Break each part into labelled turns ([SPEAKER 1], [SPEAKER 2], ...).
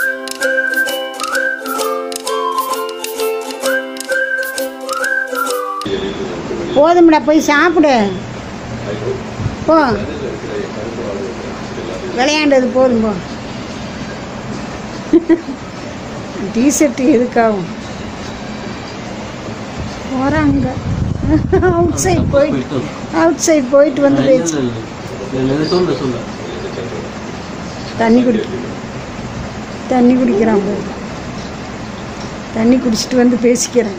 [SPEAKER 1] போதும்டா போய் சாப்பிடு போ விளையாண்டது போதும் போ டிஷர்ட் எதுக்காகும் போகிறாங்க அவுட் சைட் போயிட்டு அவுட் சைட் போயிட்டு வந்து பேச்சு
[SPEAKER 2] சொல்லு சொல்லு
[SPEAKER 1] தண்ணி குடி தண்ணி குடிக்கிறான் போய் தண்ணி குடிச்சிட்டு வந்து பேசிக்கிறேன்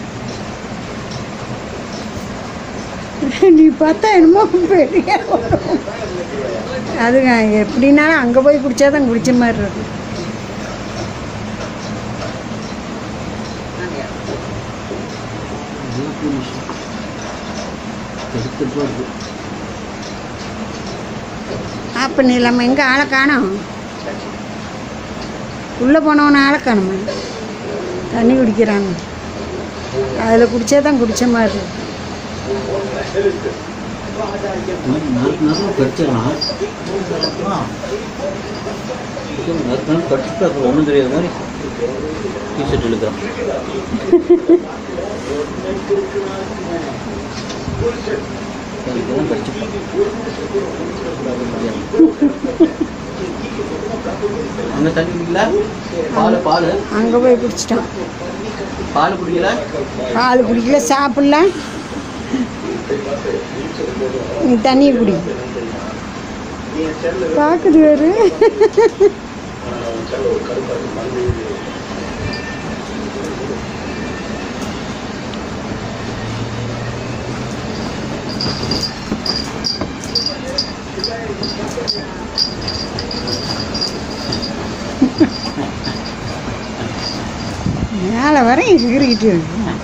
[SPEAKER 1] நீ பார்த்தா என்னமோ பெரிய அதுங்க எப்படின்னாலும் அங்கே போய் குடிச்சாதான் குடிச்ச மாதிரி இருக்கும்
[SPEAKER 2] எடுத்துட்டு இருக்கு
[SPEAKER 1] ஆப் பண்ணிடலாமா எங்கே ஆளை காணோம் உள்ளே போனவன ஆளை காணுமா தண்ணி குடிக்கிறாங்க அதில் குடிச்சா தான் குடிச்ச மாதிரி இருக்கும்
[SPEAKER 2] நறுக்கு நறுக்கு கடிச்சிடலாம் நறுக்கு நறுக்கு கடிச்சிட்டு அப்புறம் ஒன்றும் தெரியாத மாதிரி டிஷர்ட் இழுக்கிறான் அதுக்கு கடிச்சுப்பான் அங்கே தண்ணி குடிக்கல பால் பால்
[SPEAKER 1] அங்கே போய் குடிச்சிட்டான்
[SPEAKER 2] பால் குடிக்கல
[SPEAKER 1] பால் குடிக்கல சாப்பிடல நீ தண்ணியை குடி பார்க்குது வேறு மேலே வர எகிரிக்கிட்டு இருக்கு